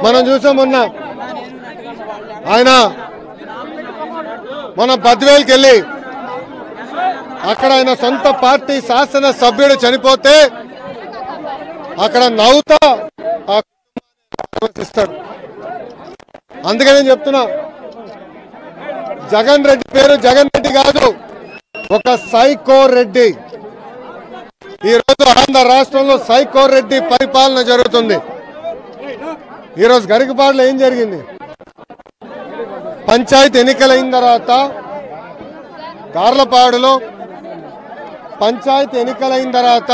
మనం చూసాం మొన్న ఆయన మన బద్వేల్కి వెళ్ళి అక్కడ ఆయన సొంత పార్టీ శాసన సభ్యుడు చనిపోతే అక్కడ నవ్వుతా ఆ కుటుంబాన్ని ఆశీర్వదిస్తాడు అందుకే నేను చెప్తున్నా జగన్ రెడ్డి పేరు జగన్ రెడ్డి కాదు ఒక సైకో రెడ్డి ఈ రోజు ఆంధ్ర రాష్ట్రంలో సైకో రెడ్డి పరిపాలన జరుగుతుంది ఈ రోజు గరికపాడులో ఏం జరిగింది పంచాయతీ ఎన్నికలైన తర్వాత గార్లపాడులో పంచాయతీ ఎన్నికలైన తర్వాత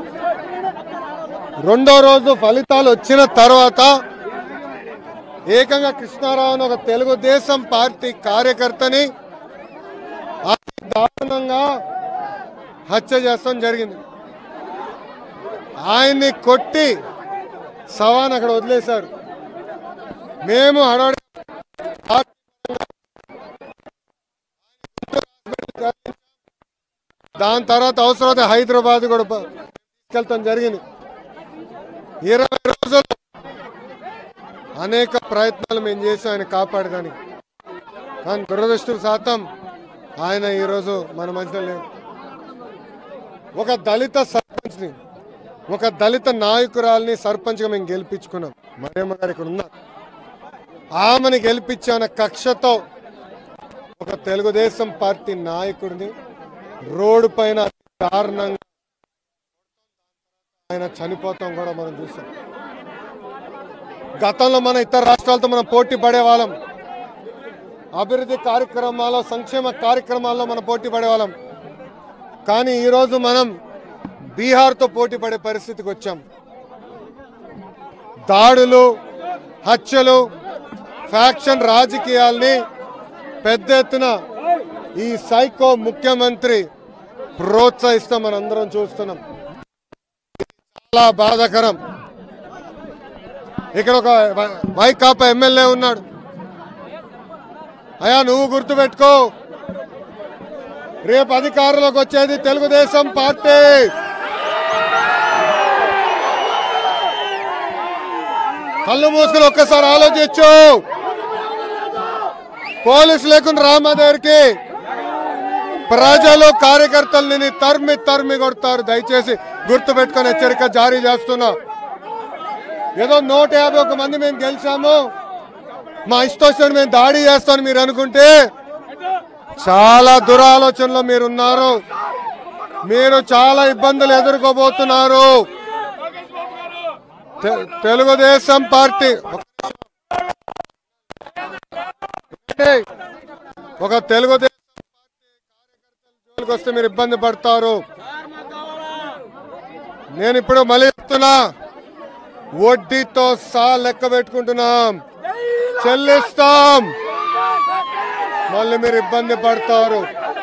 రెండో రోజు ఫలితాలు వచ్చిన తర్వాత ఏకంగా కృష్ణారావు అని ఒక తెలుగుదేశం పార్టీ కార్యకర్తని అతి దారుణంగా హత్య చేస్తాం జరిగింది ఆయన్ని కొట్టి సవాన్ అక్కడ వదిలేశారు మేము హడాడి దాని తర్వాత అవసరమైతే హైదరాబాద్ కూడా ప- తీసుకెళ్తాం జరిగింది ఇరవై రోజులు అనేక ప్రయత్నాలు మేము చేసాం ఆయన కాపాడడానికి కానీ దురదృష్టం శాతం ఆయన ఈరోజు మన మధ్యలో లేరు ఒక దళిత సర్పంచ్ని ఒక దళిత నాయకురాల్ని సర్పంచ్గా మేము గెలిపించుకున్నాం మరియమ్మ గారు ఇక్కడ ఉన్నారు ఆమెను గెలిపించాన కక్షతో ఒక తెలుగుదేశం పార్టీ నాయకుడిని రోడ్డు పైన అతి దారుణంగా ఆయన చనిపోతాం కూడా మనం చూసాం గతంలో మన ఇతర రాష్ట్రాలతో మనం పోటీ పడేవాళ్ళం అభివృద్ధి కార్యక్రమాల్లో సంక్షేమ కార్యక్రమాల్లో మనం పోటీ పడేవాళ్ళం కానీ ఈరోజు మనం బీహార్తో పోటీ పడే పరిస్థితికి వచ్చాం దాడులు హత్యలు ఫ్యాక్షన్ రాజకీయాల్ని పెద్ద ఎత్తున ఈ సైకో ముఖ్యమంత్రి ప్రోత్సహిస్తాం మనందరం చూస్తున్నాం చాలా బాధాకరం ఇక్కడ ఒక వై- వైకాపా ఎమ్మెల్యే ఉన్నాడు అయా నువ్వు గుర్తుపెట్టుకో రేపు అధికారంలోకి వచ్చేది తెలుగుదేశం పార్టీ కళ్ళు మూసుకుని ఒక్కసారి ఆలోచించు పోలీసు లేకుండా రామా దగ్గరికి ప్రజలు కార్యకర్తల్ని తరిమి తరిమి కొడతారు దయచేసి గుర్తు పెట్టుకొని హెచ్చరిక జారీ చేస్తున్నా ఏదో నూట యాభై ఒక మంది మేము గెలిచాము మా ఇష్టం మేము దాడి చేస్తామని మీరు అనుకుంటే చాలా దురాలోచనలో మీరు ఉన్నారు మీరు చాలా ఇబ్బందులు ఎదుర్కోబోతున్నారు తె- తెలుగుదేశం పార్టీ ఒక తెలుగుదేశం జోలికి వస్తే మీరు ఇబ్బంది పడతారు నేను ఇప్పుడు మళ్ళీ చెప్తున్నా వడ్డీతో సా లెక్క పెట్టుకుంటున్నాం చెల్లిస్తాం మళ్ళీ మీరు ఇబ్బంది పడతారు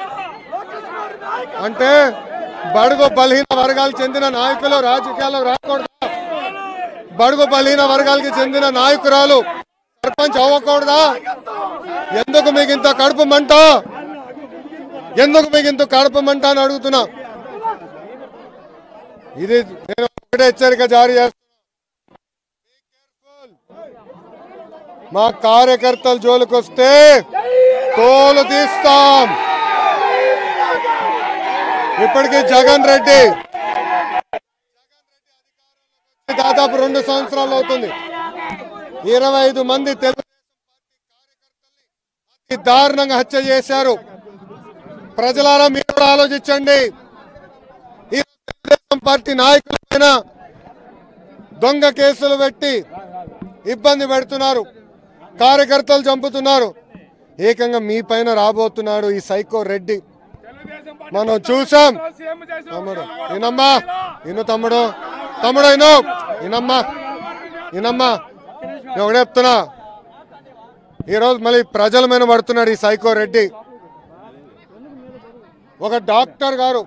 అంటే బడుగు బలహీన వర్గాలకు చెందిన నాయకులు రాజకీయాల్లో రాకూడదా బడుగు బలహీన వర్గాలకి చెందిన నాయకురాలు సర్పంచ్ అవ్వకూడదా ఎందుకు మీకు ఇంత కడుపు మంట ఎందుకు మీకు ఇంత కడుపు మంట అని అడుగుతున్నా ఇది నేను ఒకటే హెచ్చరిక జారీ చేస్తున్నా మా కార్యకర్తల జోలికి వస్తే తోలు తీస్తాం ఇప్పటికీ జగన్ రెడ్డి దాదాపు రెండు సంవత్సరాలు అవుతుంది ఇరవై ఐదు మంది తెలుగుదేశం పార్టీ కార్యకర్తల్ని అతి దారుణంగా హత్య చేశారు ప్రజలారా మీరు కూడా ఆలోచించండి ఈ తెలుగుదేశం పార్టీ నాయకుల పైన దొంగ కేసులు పెట్టి ఇబ్బంది పెడుతున్నారు కార్యకర్తలు చంపుతున్నారు ఏకంగా మీ పైన రాబోతున్నాడు ఈ సైకో రెడ్డి మనం చూసాం తమ్ముడు ఈనమ్మా ఇను తమ్ముడు తమ్ముడు ఇను ఈనమ్మా ఈనమ్మా నేను ఒకటే చెప్తున్నా ఈరోజు మళ్ళీ ప్రజల మీద పడుతున్నాడు ఈ సైకో రెడ్డి ఒక డాక్టర్ గారు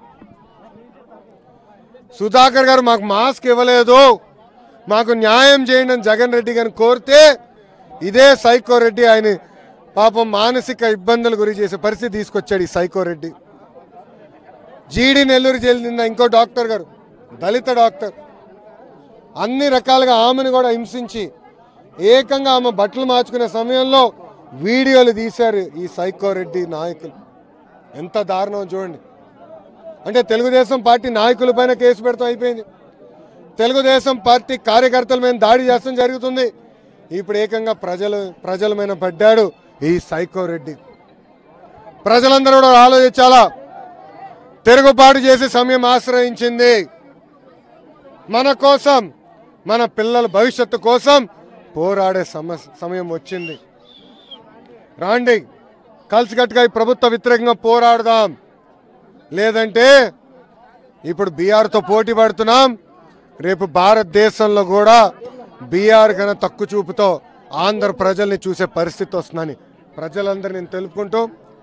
సుధాకర్ గారు మాకు మాస్క్ ఇవ్వలేదు మాకు న్యాయం చేయండి అని జగన్ రెడ్డి గారిని కోరితే ఇదే సైకో రెడ్డి ఆయన పాపం మానసిక ఇబ్బందులు గురి చేసే పరిస్థితి తీసుకొచ్చాడు ఈ సైకో రెడ్డి జీడి నెల్లూరు చెందిన ఇంకో డాక్టర్ గారు దళిత డాక్టర్ అన్ని రకాలుగా ఆమెను కూడా హింసించి ఏకంగా ఆమె బట్టలు మార్చుకునే సమయంలో వీడియోలు తీశారు ఈ సైకో రెడ్డి నాయకులు ఎంత దారుణం చూడండి అంటే తెలుగుదేశం పార్టీ నాయకుల పైన కేసు పెడతాం అయిపోయింది తెలుగుదేశం పార్టీ కార్యకర్తల మీద దాడి చేస్తాం జరుగుతుంది ఇప్పుడు ఏకంగా ప్రజలు ప్రజల మీద పడ్డాడు ఈ సైకో రెడ్డి ప్రజలందరూ కూడా ఆలోచించాలా తిరుగుబాటు చేసే సమయం ఆశ్రయించింది మన కోసం మన పిల్లల భవిష్యత్తు కోసం పోరాడే సమ సమయం వచ్చింది రాండి కలిసికట్టుగా ఈ ప్రభుత్వ వ్యతిరేకంగా పోరాడదాం లేదంటే ఇప్పుడు బీఆర్తో పోటీ పడుతున్నాం రేపు భారతదేశంలో కూడా బీఆర్ కన్నా తక్కువ చూపుతో ఆంధ్ర ప్రజల్ని చూసే పరిస్థితి వస్తుందని ప్రజలందరినీ నేను తెలుపుకుంటూ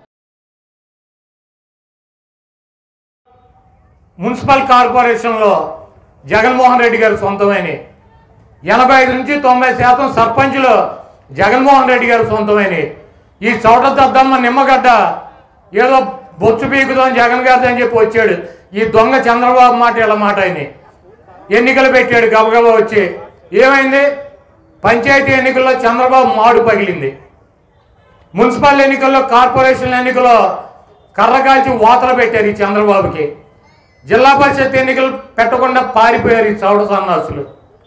మున్సిపల్ కార్పొరేషన్లో జగన్మోహన్ రెడ్డి గారు సొంతమైన ఎనభై ఐదు నుంచి తొంభై శాతం సర్పంచులు జగన్మోహన్ రెడ్డి గారు సొంతమైన ఈ చౌట దద్దమ్మ నిమ్మగడ్డ ఏదో బొచ్చు పీకుదాం జగన్ గారిది అని చెప్పి వచ్చాడు ఈ దొంగ చంద్రబాబు మాట ఇలా మాట ఆయన ఎన్నికలు పెట్టాడు గబగబా వచ్చి ఏమైంది పంచాయతీ ఎన్నికల్లో చంద్రబాబు మాడు పగిలింది మున్సిపల్ ఎన్నికల్లో కార్పొరేషన్ ఎన్నికల్లో కర్ర కాల్చి వాతలు పెట్టారు ఈ చంద్రబాబుకి జిల్లా పరిషత్ ఎన్నికలు పెట్టకుండా పారిపోయారు ఈ చౌడ సన్నాసులు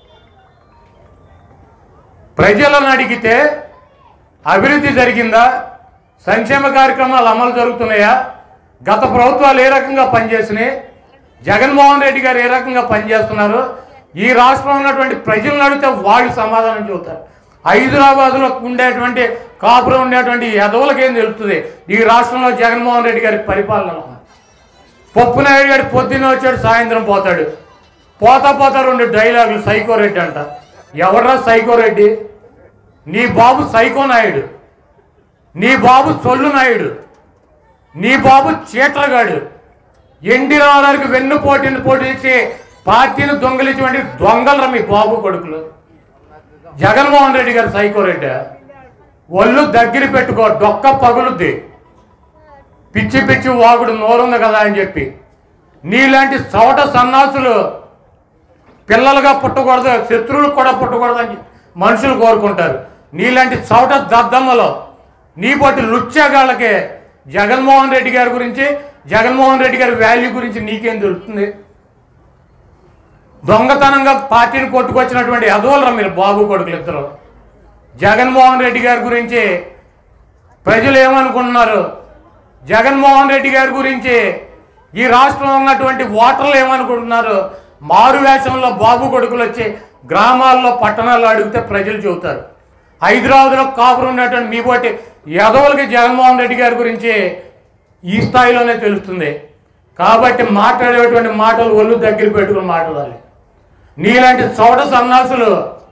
ప్రజలను అడిగితే అభివృద్ధి జరిగిందా సంక్షేమ కార్యక్రమాలు అమలు జరుగుతున్నాయా గత ప్రభుత్వాలు ఏ రకంగా పనిచేసినాయి జగన్మోహన్ రెడ్డి గారు ఏ రకంగా పనిచేస్తున్నారు ఈ రాష్ట్రంలో ఉన్నటువంటి ప్రజలను అడిగితే వాళ్ళు సమాధానం చెబుతారు హైదరాబాద్లో ఉండేటువంటి కాపురం ఉండేటువంటి యదవులకి ఏం తెలుస్తుంది ఈ రాష్ట్రంలో జగన్మోహన్ రెడ్డి గారి పరిపాలన ఎలా ఉంది? పప్పు నాయుడు గారు పొద్దున్న వచ్చాడు సాయంత్రం పోతాడు పోతా పోతా రెండు డైలాగులు సైకో రెడ్డి అంట ఎవర్రా సైకో రెడ్డి నీ బాబు సైకో నాయుడు నీ బాబు సొల్లు నాయుడు నీ బాబు చీట్లగాడు ఎన్టీ రామారావుకి వెన్ను పోటీని పోటీచి పార్టీని దొంగలించేటువంటి దొంగలరా మీ బాబు కొడుకులు జగన్మోహన్ రెడ్డి గారు సైకో రెడ్డి ఒళ్ళు దగ్గర పెట్టుకో డొక్క పగులుద్ది పిచ్చి పిచ్చి వాగుడు నోరుంది కదా అని చెప్పి నీలాంటి చవట సన్నాసులు పిల్లలుగా పుట్టకూడదు శత్రువులు కూడా పుట్టకూడదు అని మనుషులు కోరుకుంటారు నీలాంటి చవట దద్దమ్మలో నీ బట్టి లుచ్చాగాళ్ళకే జగన్మోహన్ రెడ్డి గారి గురించి జగన్మోహన్ రెడ్డి గారి వాల్యూ గురించి నీకేం తెలుస్తుంది దొంగతనంగా పార్టీని కొట్టుకొచ్చినటువంటి అదోలరా మీరు బాబు కొడుకులు ఇద్దరు జగన్మోహన్ రెడ్డి గారి గురించి ప్రజలు ఏమనుకుంటున్నారు జగన్మోహన్ రెడ్డి గారి గురించి ఈ రాష్ట్రంలో ఉన్నటువంటి ఓటర్లు ఏమనుకుంటున్నారు మారు వేషంలో బాబు కొడుకులు వచ్చి గ్రామాల్లో పట్టణాల్లో అడిగితే ప్రజలు చెబుతారు హైదరాబాద్లో కాపురం ఉన్నటువంటి మీ పోటీ యదవులకి జగన్మోహన్ రెడ్డి గారి గురించి ఈ స్థాయిలోనే తెలుస్తుంది కాబట్టి మాట్లాడేటువంటి మాటలు ఒళ్ళు దగ్గర పెట్టుకుని మాట్లాడాలి నీలాంటి చౌట సన్నాసులు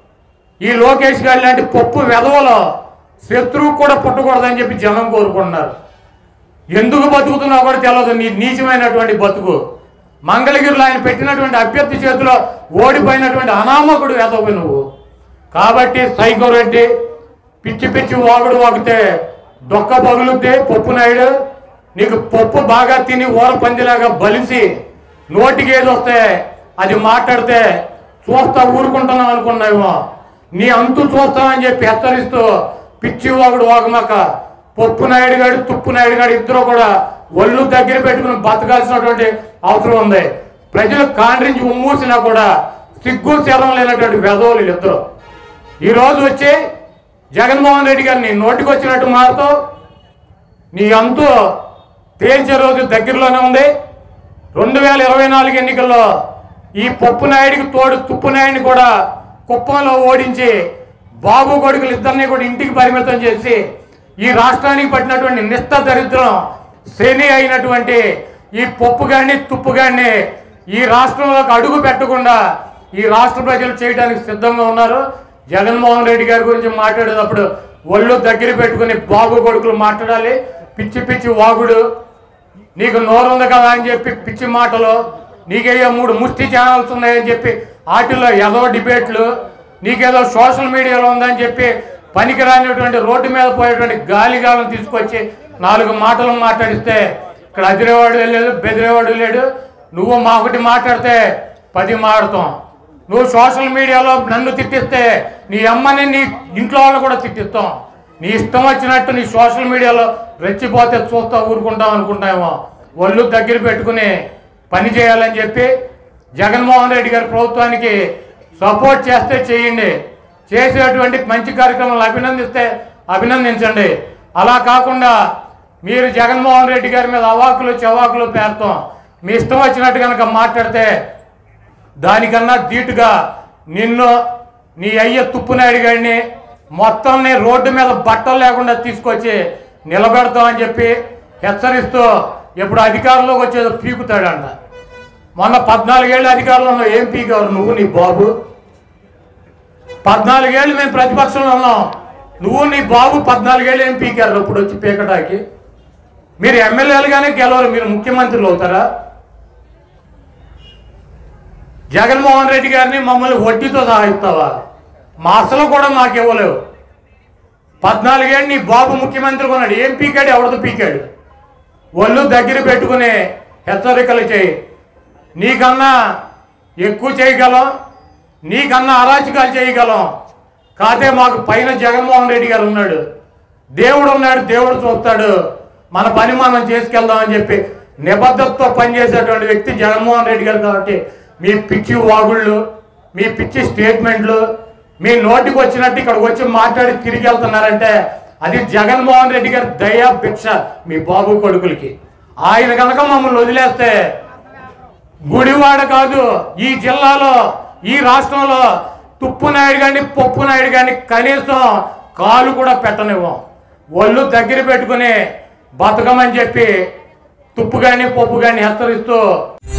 ఈ లోకేష్ గారి లాంటి పప్పు వెధవలో శత్రువు కూడా పుట్టకూడదని చెప్పి జనం కోరుకుంటున్నారు ఎందుకు బతుకుతున్నావు కూడా తెలియదు నీ నీచమైనటువంటి బతుకు మంగళగిరిలో ఆయన పెట్టినటువంటి అభ్యర్థి చేతిలో ఓడిపోయినటువంటి అనామకుడు ఎదవు నువ్వు కాబట్టి సైకో రెడ్డి పిచ్చి పిచ్చి వాగుడు వాగితే డొక్క పగులుద్ది పప్పు నాయుడు నీకు పప్పు బాగా తిని ఊర పందిలాగా బలిసి నోటికి ఏది వస్తే అది మాట్లాడితే చూస్తా ఊరుకుంటున్నాం అనుకున్నావేమో నీ అంతు చూస్తామని చెప్పి హెచ్చరిస్తూ పిచ్చి వాగుడు వాగమాక పప్పు నాయుడు గాడు తుప్పు నాయుడు గాడు ఇద్దరు కూడా ఒళ్ళు దగ్గర పెట్టుకుని బతకాల్సినటువంటి అవసరం ఉంది ప్రజలు కాండ్రించి ఉమ్మూసినా కూడా సిగ్గు శరం లేనటువంటి వెధవులు వీళ్ళిద్దరు ఈ రోజు వచ్చి జగన్మోహన్ రెడ్డి గారిని నోటికి వచ్చినట్టు మారుతూ నీ అంతు తేల్చే రోజు దగ్గరలోనే ఉంది రెండు వేల ఇరవై నాలుగు ఎన్నికల్లో ఈ పప్పు నాయుడికి తోడు తుప్పు నాయుడిని కూడా కుప్పంలో ఓడించి బాబు కొడుకులు ఇద్దరిని కూడా ఇంటికి పరిమితం చేసి ఈ రాష్ట్రానికి పట్టినటువంటి నిష్ట దరిద్రం శని అయినటువంటి ఈ పప్పు గాడిని తుప్పు గాడిని ఈ రాష్ట్రంలోకి అడుగు పెట్టకుండా ఈ రాష్ట్ర ప్రజలు చేయడానికి సిద్ధంగా ఉన్నారు జగన్మోహన్ రెడ్డి గారి గురించి మాట్లాడేటప్పుడు ఒళ్ళు దగ్గర పెట్టుకుని బాబు కొడుకులు మాట్లాడాలి పిచ్చి పిచ్చి వాగుడు నీకు నోరు ఉంది కదా అని చెప్పి పిచ్చి మాటలు నీకేదో మూడు ముష్టి ఛానల్స్ ఉన్నాయని చెప్పి వాటిల్లో ఏదో డిబేట్లు నీకేదో సోషల్ మీడియాలో ఉందని చెప్పి పనికిరానిటువంటి రోడ్డు మీద పోయేటువంటి గాలిగాలను తీసుకొచ్చి నాలుగు మాటలు మాట్లాడిస్తే ఇక్కడ అదిరేవాడు లేదు బెదిరేవాడు లేడు నువ్వు మా ఒకటి మాట్లాడితే పది మాడతాం నువ్వు సోషల్ మీడియాలో నన్ను తిట్టిస్తే నీ అమ్మని నీ ఇంట్లో వాళ్ళు కూడా తిట్టిస్తాం నీ ఇష్టం వచ్చినట్టు నీ సోషల్ మీడియాలో రెచ్చిపోతే చూస్తా ఊరుకుంటాం అనుకుంటామేమో ఒళ్ళు దగ్గర పెట్టుకుని పని చేయాలని చెప్పి జగన్మోహన్ రెడ్డి గారి ప్రభుత్వానికి సపోర్ట్ చేస్తే చేయండి చేసేటువంటి మంచి కార్యక్రమాలు అభినందిస్తే అభినందించండి అలా కాకుండా మీరు జగన్మోహన్ రెడ్డి గారి మీద అవాకులు చవాకులు పేరుతాం మీ ఇష్టం వచ్చినట్టు కనుక మాట్లాడితే దానికన్నా ధీటుగా నిన్ను నీ అయ్య తుప్పునాయుడు గారిని మొత్తం నీ రోడ్డు మీద బట్టలు లేకుండా తీసుకొచ్చి నిలబెడతామని చెప్పి హెచ్చరిస్తూ ఎప్పుడు అధికారంలోకి వచ్చేదో పీకుతాడంట మొన్న పద్నాలుగేళ్ళు అధికారంలో ఉన్నావు ఏం పీకావు నువ్వు నీ బాబు పద్నాలుగేళ్ళు మేము ప్రతిపక్షంలో ఉన్నాం నువ్వు నీ బాబు పద్నాలుగేళ్ళు ఏం పీకారు ఇప్పుడు వచ్చి పీకటానికి మీరు ఎమ్మెల్యేలుగానే గెలవరు మీరు ముఖ్యమంత్రులు అవుతారా జగన్మోహన్ రెడ్డి గారిని మమ్మల్ని వడ్డీతో సహాయిస్తావా మా అసలు కూడా మాకు ఇవ్వలేవు పద్నాలుగేళ్ళు నీ బాబు ముఖ్యమంత్రి ఉన్నాడు ఏం పీకాడు ఎవరితో పీకాడు ఒళ్ళు దగ్గర పెట్టుకుని హెచ్చరికలు చేయి నీకన్నా ఎక్కువ చేయగలం నీకన్నా అరాచకాలు చేయగలం కాతే మాకు పైన జగన్మోహన్ రెడ్డి గారు ఉన్నాడు దేవుడు ఉన్నాడు దేవుడు చూస్తాడు మన పని మనం చేసుకెళ్దామని చెప్పి నిబద్ధతతో పనిచేసేటువంటి వ్యక్తి జగన్మోహన్ రెడ్డి గారు కాబట్టి మీ పిచ్చి వాగుళ్ళు మీ పిచ్చి స్టేట్మెంట్లు మీ నోటికి వచ్చినట్టు ఇక్కడికి వచ్చి మాట్లాడి తిరిగి వెళ్తున్నారంటే అది జగన్మోహన్ రెడ్డి గారి దయా భిక్ష మీ బాబు కొడుకులకి ఆయన కనుక మమ్మల్ని వదిలేస్తే గుడివాడ కాదు ఈ జిల్లాలో ఈ రాష్ట్రంలో తుప్పు నాయుడు కానీ పప్పు నాయుడు కానీ కనీసం కాలు కూడా పెట్టనివ్వం ఒళ్ళు దగ్గర పెట్టుకుని బతకమని చెప్పి తుప్పు కానీ పప్పు కానీ హెచ్చరిస్తూ